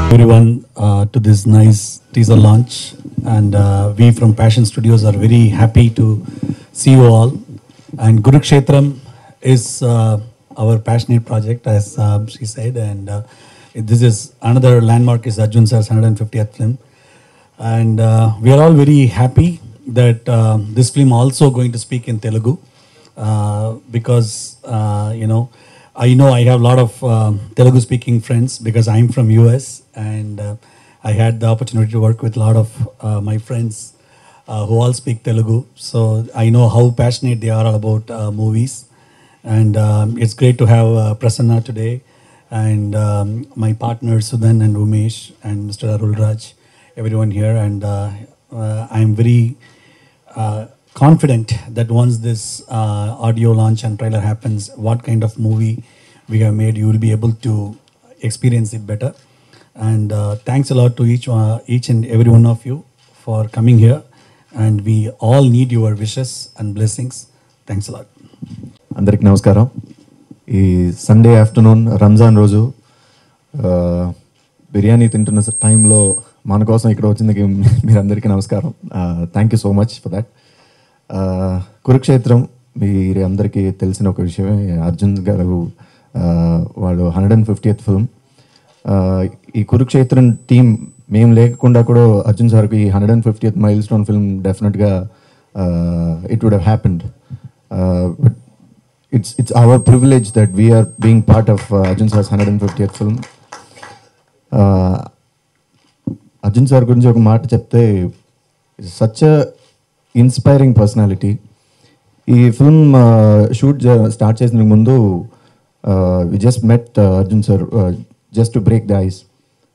everyone uh, to this nice teaser launch. And uh, we from Passion Studios are very happy to see you all. And Guru Kshetram is uh, our passionate project, as um, she said. And uh, this is another landmark is Arjun Sir's 150th film. And uh, we are all very happy that uh, this film also going to speak in Telugu uh, because uh, you know I know I have a lot of um, Telugu speaking friends because I'm from US and uh, I had the opportunity to work with a lot of uh, my friends uh, who all speak Telugu. So I know how passionate they are about uh, movies and um, it's great to have uh, Prasanna today and um, my partners Sudan and Umesh and Mr. Arul Raj, everyone here and uh, uh, I'm very uh, confident that once this uh, audio launch and trailer happens, what kind of movie we have made, you will be able to experience it better. And uh, thanks a lot to each uh, each and every one of you for coming here. And we all need your wishes and blessings. Thanks a lot. అందరికి నమస్కారం ఈ Sunday afternoon Ramzan రోజు ఆ, బిర్యానీ తింటున్న స- టైంలో మన కోసం ఇక్కడ వచ్చిందికి మీరందరికీ నమస్కారం thank you so much for that Kurukshetram మీరు అందరికీ తెలిసిన ఒక విషయమే అర్జున్ గారు ఆ, వాళ్ళు హండ్రెడ్ అండ్ ఫిఫ్టీయత్ ఫిల్మ్ ఈ కురుక్షేత్రం టీం మేము లేకుండా కూడా అర్జున్ సార్కి ఈ hundred and fiftieth milestone film డెఫినెట్గా it would have happened but it's it's our privilege that we are being part of uh, Arjun Sar's 150th film. Uh, Arjun sir గురించి ఒక మాట చెప్తే సచ్ ఇన్స్పైరింగ్ పర్సనాలిటీ ఈ film shoot start చేసిన ముందు we just met Arjun sir just to break the ice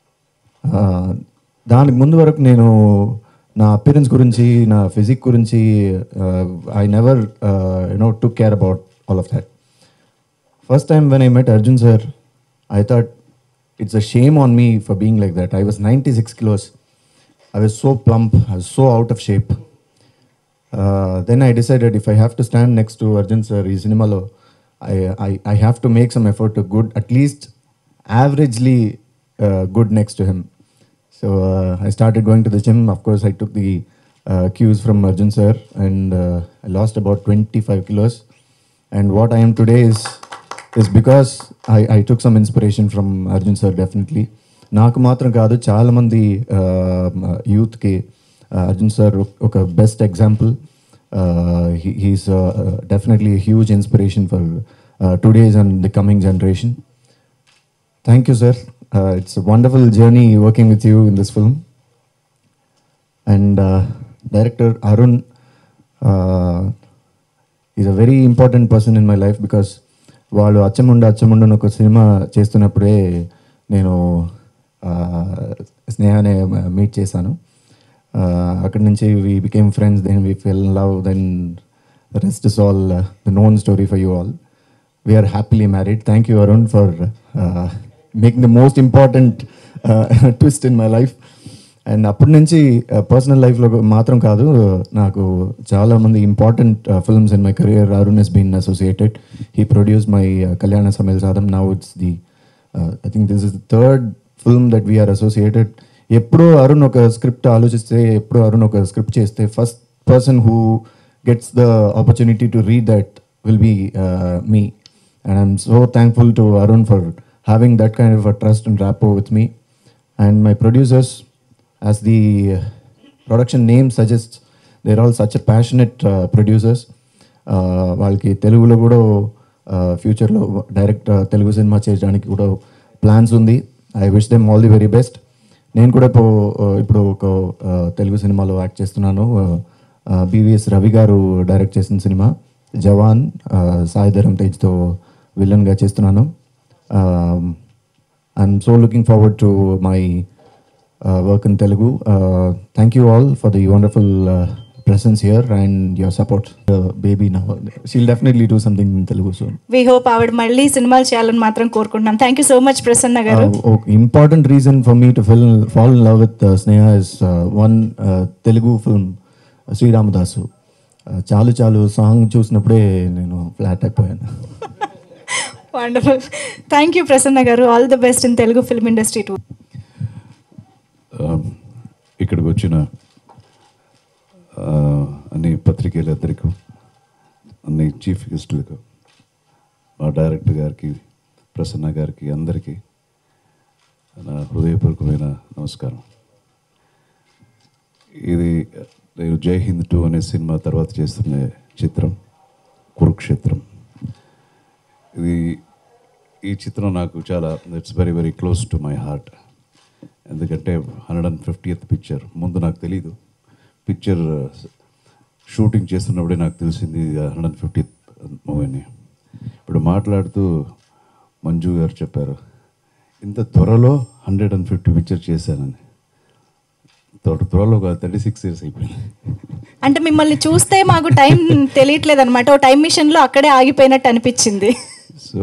దానికి ముందు వరకు నేను నా అపిరెన్స్ గురించి నా ఫిజిక్ గురించి I never you know took care about all of that first time when I met Arjun sir I thought it's a shame on me for being like that I was ninety six kilos I was so plump I was so out of shape then I decided if I have to stand next to Arjun sir ఈ సినిమాలో I I I have to make some effort to good at least averagely good next to him so I started going to the gym of course I took the cues from Arjun sir and I lost about twenty five kilos and what I'm today is is because I I took some inspiration from Arjun sir definitely నాకు మాత్రం కాదు చాలామంది యూత్కి Arjun sir ఒక best example he's definitely huge inspiration for today's and the coming generation thank you sir it's wonderful journey working with you in this film and director Arun is a very important person in my life because వాళ్ళు అచ్చముండ అచ్చముండ అని ఒక cinema చేస్తున్నప్పుడే నేను స్నేహాన్ని meet చేశాను అక్కడి నుంచి we became friends then we fell love then rest is all the known story for you all we're happily married thank you Arun for making the most important twist in my life and అప్పటి నుంచి personal లైఫ్లో మాత్రం కాదు నాకు చాలా మంది important films in my career Arun he's been associated he produce my Kalyana Samayal Saadham now it's the I think this is third film that we're associated ఎప్పుడో అరుణ్ ఒక స్క్రిప్ట్ ఆలోచిస్తే ఎప్పుడో అరుణ్ ఒక స్క్రిప్ట్ చేస్తే first person who gets the opportunity to read that will be me and I'm so thankful to Arun for having that kind of a trust and rapport with me and my producers as the uh, production name suggests, they're all such a passionate uh, producers. Uh, వాళ్ళకి తెలుగులో కూడా ఫ్యూచర్లో direct Telugu cinema చేయడానికి కూడా plans ఉంది I wish them all the very best నేను కూడా ఇప్పుడు ఇప్పుడు ఒక uh, తెలుగు సినిమాలో యాక్ట్ చేస్తున్నాను బీవీఎస్ రవి గారు డైరెక్ట్ చేసిన సినిమా జవాన్ సాయి ధరం తేజ్తో విలన్గా చేస్తున్నాను I'm so looking forward to my uh, work in Telugu. Uh, thank you all for the wonderful uh, presence here and your support. Uh, baby now, she'll definitely do something in Telugu soon. We hope ఆవిడ మళ్ళీ సినిమాలు చేయాలని మాత్రం కోరుకుంటున్నాం thank you so much Prasanna garu Uh, okay, important reason for me to fall, fall in love with uh, Sneha is uh, one uh, Telugu film, uh, Sri Ramadasu. Uh, చాలు చాలు song చూసినప్పుడే నేను ఫ్లాట్ అయిపోయాను wonderful thank you Prasanna garu all the best in Telugu film industry too వచ్చిన ఆ, అన్ని పత్రికేలందరికీ అన్ని chief గెస్టులకు మా డైరెక్టర్ గారికి ప్రసన్న గారికి అందరికీ నా హృదయపూర్వకమైన నమస్కారం ఇది నేను జై హింద్ టూ అనే సినిమా తర్వాత చేస్తున్న చిత్రం కురుక్షేత్రం ఇది ఈ చిత్రం నాకు చాలా it's very very close to my heart ఎందుకంటే హండ్రెడ్ అండ్ ఫిఫ్టీయత్ పిక్చర్ ముందు నాకు తెలీదు పిక్చర్ షూటింగ్ చేస్తున్నప్పుడే నాకు తెలిసింది హండ్రెడ్ అండ్ ఫిఫ్టీత్ మూవీని ఇప్పుడు మాట్లాడుతూ మంజు గారు చెప్పారు ఇంత త్వరలో హండ్రెడ్ అండ్ ఫిఫ్టీ పిక్చర్ చేశానని త్వర త్వరలో కాదు థర్టీ సిక్స్ ఇయర్స్ అయిపోయింది అంటే మిమ్మల్ని చూస్తే మాకు టైం తెలియట్లేదు అనమాట ఓ టైం మిషన్ లో అక్కడే ఆగిపోయినట్టు అనిపించింది సో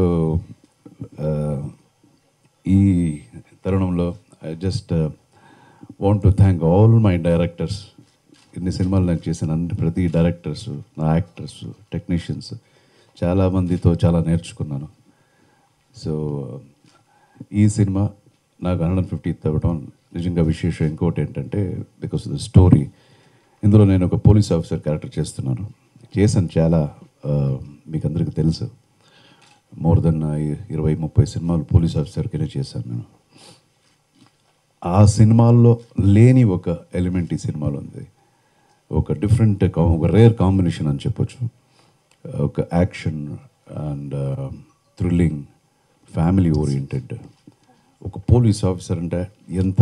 ఈ తరుణంలో I just want to thank all my directors ఇన్ని సినిమాలు నాకు చేసిన అన్ని ప్రతి డైరెక్టర్స్ నా యాక్టర్స్ టెక్నీషియన్స్ చాలామందితో చాలా నేర్చుకున్నాను సో ఈ సినిమా నాకు హండ్రెడ్ అండ్ ఫిఫ్టీ అవ్వడం నిజంగా విశేషం ఇంకోటి ఏంటంటే బికాస్ ద స్టోరీ ఇందులో నేను ఒక పోలీస్ ఆఫీసర్ క్యారెక్టర్ చేస్తున్నాను చేశాను చాలా ఆ, మీకు అందరికీ తెలుసు మోర్ దెన్ ఇరవై ముప్పై సినిమాలు పోలీస్ ఆఫీసర్కినే చేశాను నేను ఆ సినిమాల్లో లేని ఒక ఎలిమెంట్ ఈ సినిమాలో ఉంది ఒక డిఫరెంట్ ఒక రేర్ కాంబినేషన్ అని చెప్పొచ్చు ఒక action and thrilling family oriented ఒక పోలీస్ ఆఫీసర్ అంటే ఎంత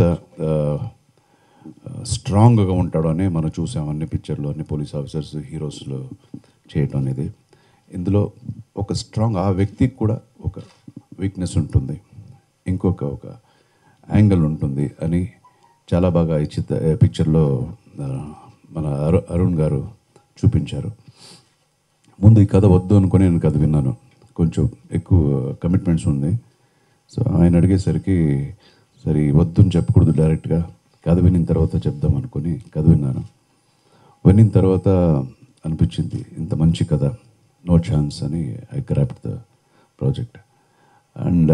స్ట్రాంగ్గా ఉంటాడో అని మనం చూసాం అన్ని పిక్చర్లో అన్ని పోలీస్ ఆఫీసర్స్ హీరోస్లో చేయటం అనేది ఇందులో ఒక స్ట్రాంగ్ ఆ వ్యక్తికి కూడా ఒక వీక్నెస్ ఉంటుంది ఇంకొక ఒక యాంగిల్ ఉంటుంది అని చాలా బాగా ఈ చిత్ర పిక్చర్లో ఆ, మన అరు అరుణ్ గారు చూపించారు ముందు ఈ కథ వద్దు అనుకుని నేను కథ విన్నాను కొంచెం ఎక్కువ కమిట్మెంట్స్ ఉంది సో ఆయన అడిగేసరికి సరే వద్దు అని చెప్పకూడదు డైరెక్ట్గా కథ వినిన తర్వాత చెప్దాం అనుకుని కథ విన్నాను వినిన తర్వాత అనిపించింది ఇంత మంచి కథ నో ఛాన్స్ అని I craft the project and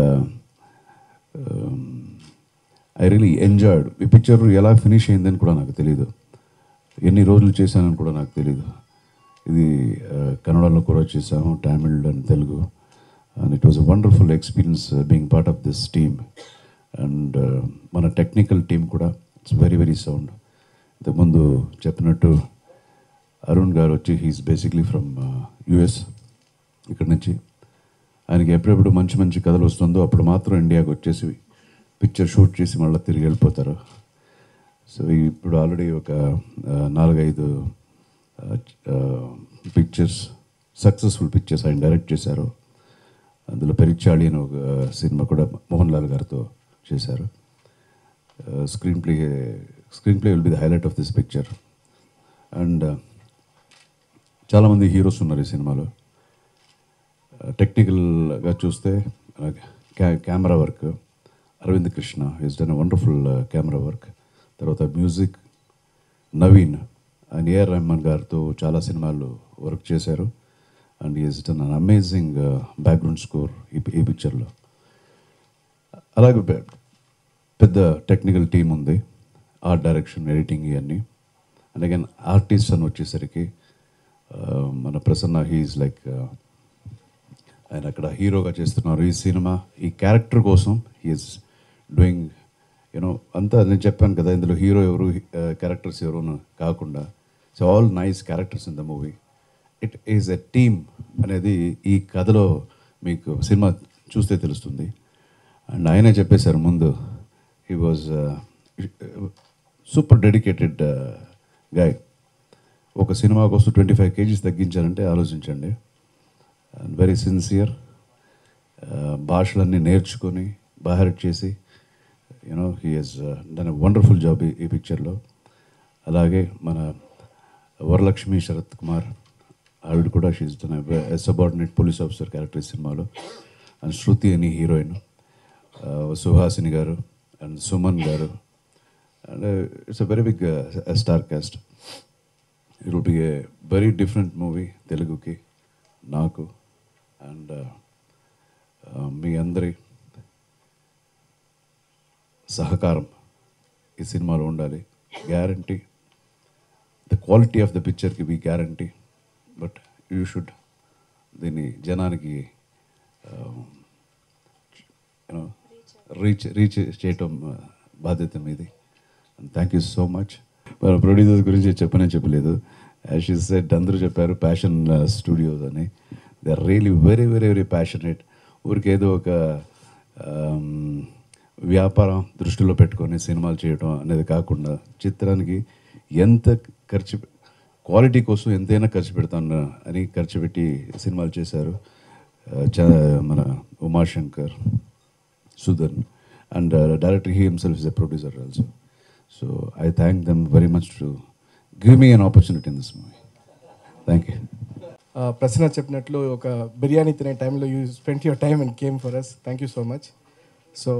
I really enjoyed ఈ పిక్చర్ ఎలా ఫినిష్ అయిందని కూడా నాకు తెలియదు ఎన్ని రోజులు చేశానని కూడా నాకు తెలియదు ఇది ఆ, కన్నడలో కూడా చేసాము Tamil and Telugu and it was a wonderful experience being part of this team and మన టెక్నికల్ టీం కూడా ఇట్స్ వెరీ వెరీ సౌండ్ ఇంతకుముందు చెప్పినట్టు అరుణ్ గారు వచ్చి హీస్ బేసిక్లీ ఫ్రమ్ యుఎస్ ఇక్కడ నుంచి ఆయనకి ఎప్పుడెప్పుడు మంచి మంచి కథలు వస్తుందో అప్పుడు మాత్రం ఇండియాకి వచ్చేసి పిక్చర్ షూట్ చేసి మళ్ళీ తిరిగి వెళ్ళిపోతారు సో ఇప్పుడు ఆల్రెడీ ఒక ఆ, నాలుగైదు పిక్చర్స్ సక్సెస్ఫుల్ పిక్చర్స్ ఆయన డైరెక్ట్ చేశారు అందులో పెరిచాళి అని ఒక సినిమా కూడా మోహన్ లాల్ గారితో చేశారు screenplay screenplay will be the highlight of this picture and చాలామంది హీరోస్ ఉన్నారు ఈ సినిమాలో టెక్నికల్గా చూస్తే క్యా camera work Aravind Krishna is done wonderful camera work తర్వాత music Naveen and A R Rahman గారితో చాలా సినిమాలు వర్క్ చేశారు and is done an amazing background score ఈ ఈ పిక్చర్లో అలాగే పె- పెద్ద టెక్నికల్ టీం ఉంది ఆర్ట్ డైరెక్షన్ ఎడిటింగ్ ఇవన్నీ అండ్ అగైన్ ఆర్టిస్ట్ అని వచ్చేసరికి ఆ, మన ప్రసన్న హీఈస్ లైక్ ఆయన అక్కడ హీరోగా చేస్తున్నారు ఈ సినిమా ఈ క్యారెక్టర్ కోసం హీఈస్ డూయింగ్ యూనో అంతా నేను చెప్పాను కదా ఇందులో హీరో ఎవరు క్యారెక్టర్స్ ఎవరు అని కాకుండా so all nice characters in the movie it is a team అనేది ఈ కథలో మీకు సినిమా చూస్తే తెలుస్తుంది అండ్ ఆయనే చెప్పేశారు ముందు he was super dedicated guy ఒక సినిమా కోసం ట్వంటీ ఫైవ్ కేజీస్ తగ్గించారంటే ఆలోచించండి అండ్ వెరీ సిన్సియర్ భాషలన్నీ నేర్చుకొని బాహెట్ చేసి you know he he's done a wonderful job ఈ పిక్చర్లో అలాగే మన వరలక్ష్మి శరత్ కుమార్ ఆవిడ కూడా she's done subordinate police officer character ఈ సినిమాలో అండ్ శృతి అని హీరోయిన్ సుహాసిని గారు and Suman garu and it's a very big star cast it will be a very different movie తెలుగుకి నాకు అండ్ మీ అందరి సహకారం ఈ సినిమాలో ఉండాలి guarantee the quality of the పిక్చర్కి be guarantee but you should దీన్ని జనానికి యూనో రీచ్ రీచ్ చేయటం uh, బాధ్యత మీది థ్యాంక్ యూ సో మచ్ మన ప్రొడ్యూసర్స్ గురించి చెప్పనే చెప్పలేదు యాజ్ షీ సెట్ అందరూ చెప్పారు ప్యాషన్ స్టూడియోస్ అని they are really very very very passionate ఊరికేదో ఒక um, వ్యాపారం దృష్టిలో పెట్టుకొని సినిమాలు చేయడం అనేది కాకుండా చిత్రానికి ఎంత ఖర్చు క్వాలిటీ కోసం ఎంతైనా ఖర్చు పెడతాను అని ఖర్చు పెట్టి సినిమాలు చేశారు Uh, చ- మన Umashankar Sudan. And uh, director, he himself is a producer also. So I thank them very much to give me an opportunity in this movie. Thank you. ఆ, ప్రసన్న చెప్పినట్లు ఒక బిర్యానీ తినే టైంలో you spend your time and came for us thank you so much so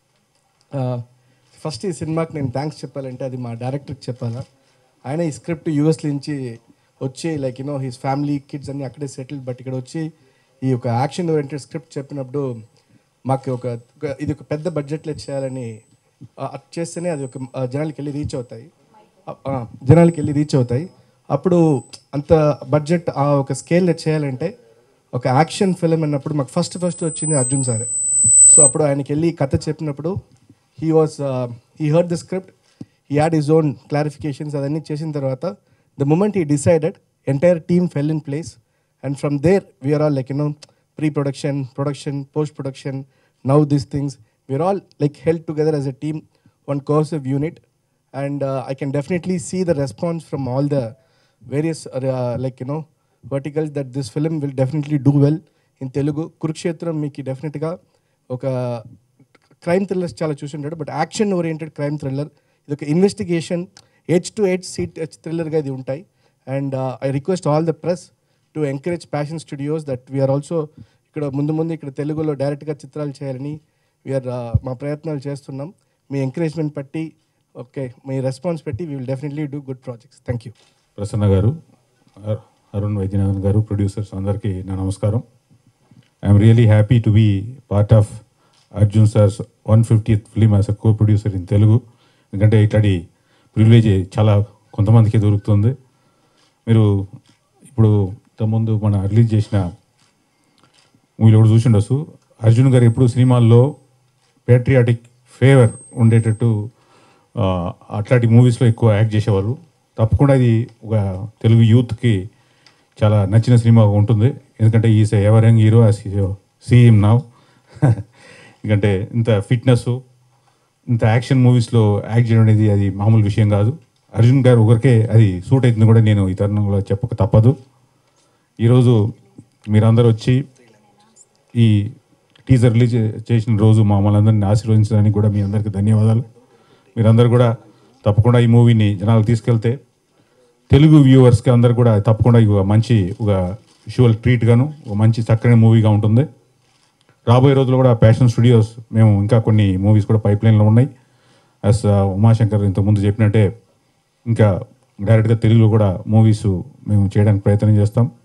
first ఈ సినిమాకి నేను thanks చెప్పాలంటే అది మా డైరెక్టర్కి చెప్పాలా ఆయన ఈ స్క్రిప్ట్ యూఎస్ నుంచి వచ్చి like you know his family kids అన్ని అక్కడే సెటిల్ బట్ ఇక్కడ వచ్చి ఈ ఒక యాక్షన్ ఓరియంటెడ్ స్క్రిప్ట్ చెప్పినప్పుడు మాకు ఒక ఒక- ఇది ఒక పెద్ద బడ్జెట్లో చేయాలని ఆ, అది చేస్తేనే అది ఒక ఆ, జనాలకి వెళ్ళి రీచ్ అవుతాయి ఆ, ఆ, జనాలకి వెళ్ళి రీచ్ అవుతాయి అప్పుడు అంత బడ్జెట్ ఆ ఒక స్కేల్లో చేయాలంటే ఒక యాక్షన్ ఫిలిం అన్నప్పుడు మాకు ఫస్ట్ ఫస్ట్ వచ్చింది అర్జున్ సారే సో అప్పుడు ఆయనకి వెళ్ళి కథ చెప్పినప్పుడు he was he heard the script he had his own clarifications అవన్నీ చేసిన తర్వాత the moment he decided entire team fell in place and from there we're all like you know pre production production post production now these things we're all like help together as a team one cohesive unit and uh, I can definitely see the response from all the various uh, like you know verticals that this film will definitely do well in Telugu. Kurukshetram మీకు డెఫినెట్గా ఒక crime thrillers చాలా చూసి ఉంటాడు but action oriented crime thriller ఇది ఒక investigation హెచ్ టు హెచ్ సీట్ హెచ్ థ్రిల్లర్గా ఇది ఉంటాయి and I request all the press to encourage passion studios that we're also ఇక్కడ ముందు ముందు ఇక్కడ తెలుగులో డైరెక్ట్గా చిత్రాలు చేయాలని వీఆర్ మా ప్రయత్నాలు చేస్తున్నాం మీ ఎంకరేజ్మెంట్ బట్టి ఓకే మీ రెస్పాన్స్ పెట్టి we will definitely do good projects thank you Prasanna garu అర్- అరుణ్ వైద్యనాథన్ గారు ప్రొడ్యూసర్స్ అందరికీ నా నమస్కారం I'm really happy to be part of Arjun sir's one fiftieth film as a co producer in Telugu ఎందుకంటే ఇట్లాంటి ప్రివిలేజ్ చాలా కొంతమందికి దొరుకుతుంది మీరు ఇప్పుడు ఇంతకుముందు మన రిలీజ్ చేసిన మూవీలో కూడా చూసిండొచ్చు అర్జున్ గారు ఎప్పుడు సినిమాల్లో పేట్రియాటిక్ ఫేవర్ ఉండేటట్టు ఆ, అట్లాంటి మూవీస్లో ఎక్కువ యాక్ట్ చేసేవారు తప్పకుండా ఇది ఒక తెలుగు యూత్కి చాలా నచ్చిన సినిమా ఉంటుంది ఎందుకంటే is ever young hero CM now ఎందుకంటే ఇంత ఫిట్నెస్ ఇంత యాక్షన్ మూవీస్లో యాక్ట్ చేయడం అనేది అది మామూలు విషయం కాదు అర్జున్ గారు ఒకరికే అది సూట్ అవుతుంది కూడా నేను ఈ తరుణంలో చెప్పక తప్పదు ఈరోజు మీరందరూ వచ్చి ఈ టీజర్ రిలీజ్ చేసిన రోజు మమ్మల్ని అందరినీ ఆశీర్వదించడానికి కూడా మీ అందరికీ ధన్యవాదాలు మీరందరూ కూడా తప్పకుండా ఈ మూవీని జనాలకు తీసుకెళ్తే తెలుగు వ్యూవర్స్కి అందరు కూడా తప్పకుండా ఇది ఒక మంచి ఒక విజువల్ ట్రీట్ గాను ఒక మంచి చక్కని మూవీగా ఉంటుంది రాబోయే రోజుల్లో కూడా ప్యాషన్ స్టూడియోస్ మేము ఇంకా కొన్ని మూవీస్ కూడా పైప్ లైన్లో ఉన్నాయి అస్ ఉమాశంకర్ ఇంతకుముందు చెప్పినట్టే ఇంకా డైరెక్ట్గా తెలుగులో కూడా మూవీస్ మేము చేయడానికి ప్రయత్నం చేస్తాం